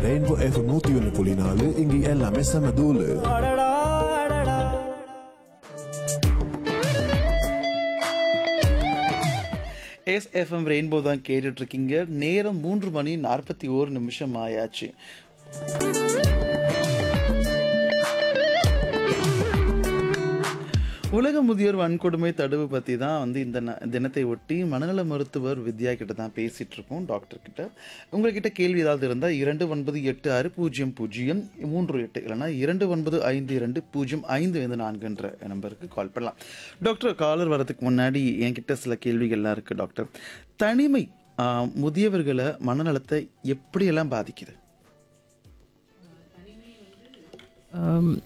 rainbow F நூத்தி ஒன்னு புள்ளி நாலு இங்க எல்லாமே செம தூளு எஸ் எஃப்எம் ரெயின்போ தான் கேட்டுட்டு இருக்கீங்க நேரம் மூன்று மணி நாற்பத்தி ஓரு நிமிஷம் ஆயாச்சு உலக முதியோர் வன்கொடுமை தடுப்பு பற்றி தான் வந்து இந்த ந- தினத்தை ஒட்டி மனநல மருத்துவர் வித்யா கிட்ட தான் பேசிட்டு இருக்கோம் டாக்டர் கிட்ட உங்ககிட்ட கேள்வி ஏதாவது இருந்தால் இரண்டு ஒன்பது எட்டு ஆறு பூஜ்ஜியம் பூஜ்ஜியம் மூன்று எட்டு இல்லைனா இரண்டு ஒன்பது ஐந்து இரண்டு பூஜ்ஜியம் ஐந்து ஐந்து நான்குன்ற நம்பருக்கு கால் பண்ணலாம் டாக்டர் காலர் வரதுக்கு முன்னாடி என்கிட்ட சில கேள்விகள்லாம் இருக்குது டாக்டர் தனிமை ஆஹ், முதியவர்களை மனநலத்தை எப்படியெல்லாம் பாதிக்குது ஆம்,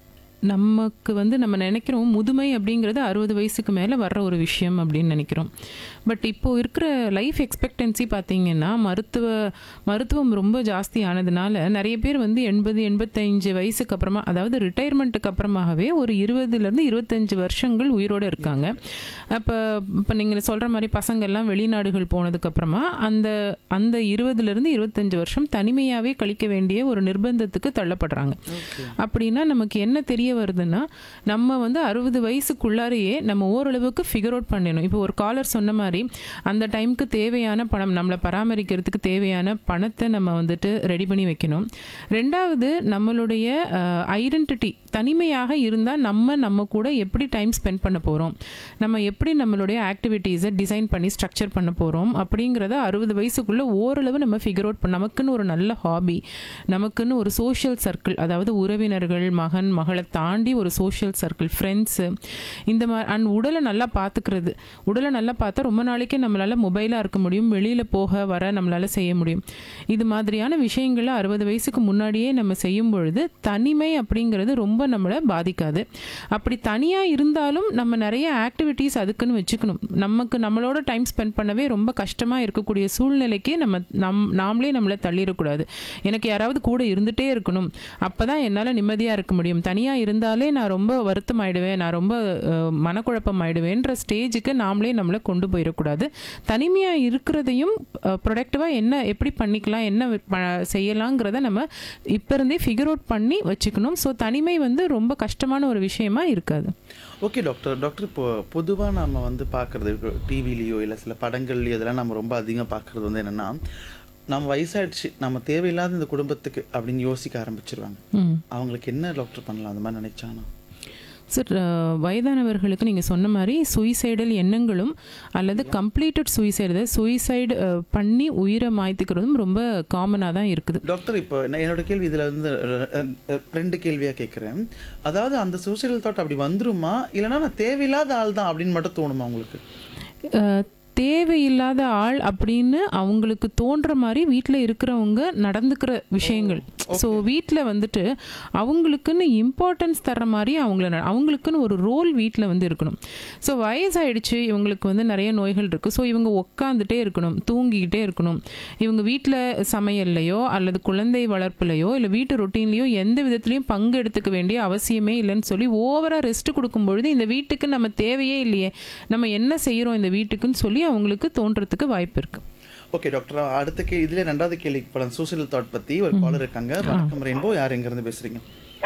நமக்கு வந்து நம்ம நினைக்கிறோம் முதுமை அப்படிங்கிறது அறுபது வயசுக்கு மேலே வர்ற ஒரு விஷயம் அப்படின்னு நினைக்கிறோம் பட் இப்போது இருக்கிற லைஃப் எக்ஸ்பெக்டன்சி பார்த்தீங்கன்னா மருத்துவ மருத்துவம் ரொம்ப ஜாஸ்தி ஆனதுனால நிறைய பேர் வந்து எண்பது எண்பத்தஞ்சு வயசுக்கு அப்புறமா அதாவது ரிட்டையர்மெண்ட்டுக்கு அப்புறமாகவே ஒரு இருபதுலேருந்து இருபத்தஞ்சு வருஷங்கள் உயிரோடு இருக்காங்க அப்போ இப்போ நீங்கள் சொல்கிற மாதிரி பசங்கள்லாம் வெளிநாடுகள் போனதுக்கப்புறமா அந்த அந்த இருபதுலேருந்து இருபத்தஞ்சு வருஷம் தனிமையாகவே கழிக்க வேண்டிய ஒரு நிர்பந்தத்துக்கு தள்ளப்படுறாங்க அப்படின்னா நமக்கு என்ன தெரிய வருதுன்னா நம்ம வந்து அறுபது வயசுக்குள்ளாரையே நம்ம ஓரளவுக்கு ஃபிகர் அவுட் பண்ணணும் இப்போ ஒரு காலர் சொன்ன மாதிரி அந்த டைமுக்கு தேவையான பணம் நம்மளை பராமரிக்கிறதுக்கு தேவையான பணத்தை நம்ம வந்துட்டு ரெடி பண்ணி வைக்கணும் ரெண்டாவது நம்மளுடைய ஐடென்டிட்டி தனிமையாக இருந்தால் நம்ம நம்ம கூட எப்படி டைம் ஸ்பெண்ட் பண்ண போகிறோம் நம்ம எப்படி நம்மளுடைய ஆக்டிவிட்டீஸை டிசைன் பண்ணி ஸ்ட்ரக்சர் பண்ண போகிறோம் அப்படிங்கிறத அறுபது வயசுக்குள்ளே ஓரளவு நம்ம ஃபிகர் அவுட் பண்ண நமக்குன்னு ஒரு நல்ல ஹாபி நமக்குன்னு ஒரு சோஷியல் சர்க்கிள் அதாவது உறவினர்கள் மகன் மகளை தாண்டி ஒரு சோஷியல் சர்க்கிள் ஃப்ரெண்ட்ஸு இந்த மாதிரி அண்ட் உடலை நல்லா பார்த்துக்கிறது உடலை நல்லா பார்த்தா ரொம்ப நாளைக்கே நம்மளால் மொபைலாக இருக்க முடியும் வெளியில் போக வர நம்மளால் செய்ய முடியும் இது மாதிரியான விஷயங்களை அறுபது வயசுக்கு முன்னாடியே நம்ம செய்யும் பொழுது தனிமை அப்படிங்கிறது ரொம்ப நம்மளை பாதிக்காது அப்படி தனியாக இருந்தாலும் நம்ம நிறைய ஆக்டிவிட்டீஸ் அதுக்குன்னு வச்சுக்கணும் நமக்கு நம்மளோட டைம் ஸ்பெண்ட் பண்ணவே ரொம்ப கஷ்டமாக இருக்கக்கூடிய சூழ்நிலைக்கு நம்ம நம் நாமளே நம்மளை தள்ளிடக்கூடாது எனக்கு யாராவது கூட இருந்துகிட்டே இருக்கணும் அப்போ தான் என்னால் நிம்மதியாக இருக்க முடியும் தனியாக இருந்தாலே நான் ரொம்ப வருத்தம் ஆயிடுவேன் நான் ரொம்ப அஹ், மனக்குழப்பம் ஆயிடுவேன்ற ஸ்டேஜுக்கு நாமளே நம்மளை கொண்டு போயிடக்கூடாது தனிமையாக இருக்கிறதையும் ப்ரொடக்டிவாக என்ன எப்படி பண்ணிக்கலாம் என்ன ப- செய்யலாங்கிறத நம்ம இப்போ இருந்தே ஃபிகர் அவுட் பண்ணி வச்சுக்கணும் ஸோ தனிமை வந்து ரொம்ப கஷ்டமான ஒரு விஷயமா இருக்காது ஓகே டாக்டர் டாக்டர் இப்போ பொதுவாக நம்ம வந்து பார்க்குறது டிவிலேயோ இல்லை சில படங்கள்லையோ இதெல்லாம் நம்ம ரொம்ப அதிகம் பார்க்குறது வந்து என்னென்னா நம்ம வயசாயிடுச்சு நம்ம தேவையில்லாத இந்த குடும்பத்துக்கு அப்படின்னு யோசிக்க ஆரம்பிச்சிருவாங்க ம் அவங்களுக்கு என்ன டாக்டர் பண்ணலாம் அந்த மாதிரி நினைச்சானா சார் அஹ், வயதானவர்களுக்கு நீங்கள் சொன்ன மாதிரி சூசைடல் எண்ணங்களும் அல்லது கம்ப்ளீட்டட் சூசைடு சூசைடு பண்ணி உயிரை மாய்த்துக்கிறதும் ரொம்ப காமனாக தான் இருக்குது டாக்டர் இப்போ நான் என்னோட கேள்வி இதில் வந்து ரெ- ரெ- ரெண்டு கேள்வியாக கேட்குறேன் அதாவது அந்த சூசைடல் தாட் அப்படி வந்துருமா இல்லைன்னா நான் தேவையில்லாத ஆள் தான் அப்படின்னு மட்டும் தோணுமா உங்களுக்கு அஹ், தேவையில்லாத ஆள் அப்படின்னு அவங்களுக்கு தோன்ற மாதிரி வீட்டில் இருக்கிறவங்க நடந்துக்கிற விஷயங்கள் ஸோ வீட்டில் வந்துட்டு அவங்களுக்குன்னு இம்பார்ட்டன்ஸ் தர்ற மாதிரி அவங்கள ந- அவங்களுக்குன்னு ஒரு ரோல் வீட்டில் வந்து இருக்கணும் ஸோ வயசாயிடுச்சு இவங்களுக்கு வந்து நிறைய நோய்கள் இருக்குது ஸோ இவங்க உட்காந்துட்டே இருக்கணும் தூங்கிக்கிட்டே இருக்கணும் இவங்க வீட்டில் சமையல்லையோ அல்லது குழந்தை வளர்ப்புலையோ இல்லை வீட்டு ரொட்டீன்லையோ எந்த விதத்துலையும் பங்கு எடுத்துக்க வேண்டிய அவசியமே இல்லைன்னு சொல்லி ஓவராக ரெஸ்ட் கொடுக்கும் பொழுது இந்த வீட்டுக்கு நம்ம தேவையே இல்லையே நம்ம என்ன செய்கிறோம் இந்த வீட்டுக்குன்னு சொல்லி அவங்களுக்கு தோன்றதுக்கு வாய்ப்பு இருக்குது ஓகே டாக்டர் அடுத்த கே இதில் ரெண்டாவது கேள்விக்கு போகலாம் சூசைடல் தாட் பற்றி ஒரு காலர் இருக்காங்க வணக்கம் ரெயின்போ யார் எங்கேருந்து பேசுகிறீங்க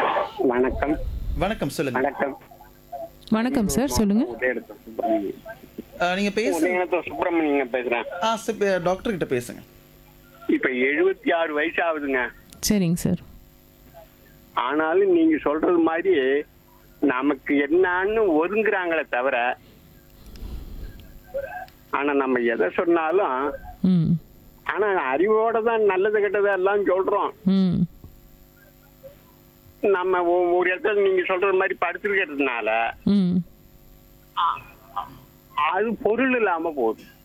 வணக்கம் வணக்கம் சொல்லுங்க வணக்கம் வணக்கம் சார் சொல்லுங்கள் உதயநத்தம் சுப்பிரமணியன் அஹ், நீங்க பேசுங்க உதயநத்தம் சுப்பிரமணியன் பேசுறேன் ஆ சரி டாக்டர் கிட்ட பேசுங்க இப்ப எழுபத்தி ஆறு வயசு ஆகுதுங்க சரிங்க சார் ஆனாலும் நீங்க சொல்றது மாதிரி நமக்கு என்னன்னு ஒதுங்குறாங்களே தவிர ஆனா நம்ம எதை சொன்னாலும் ம் ஆனா அறிவோட தான் நல்லது கெட்டது எல்லாம் சொல்றோம் ம் நம்ம ஒ- ஒரு இடத்துல நீங்க சொல்றது மாதிரி படுத்துருக்கிறதுனால ம் அது பொருள் இல்லாம போகுது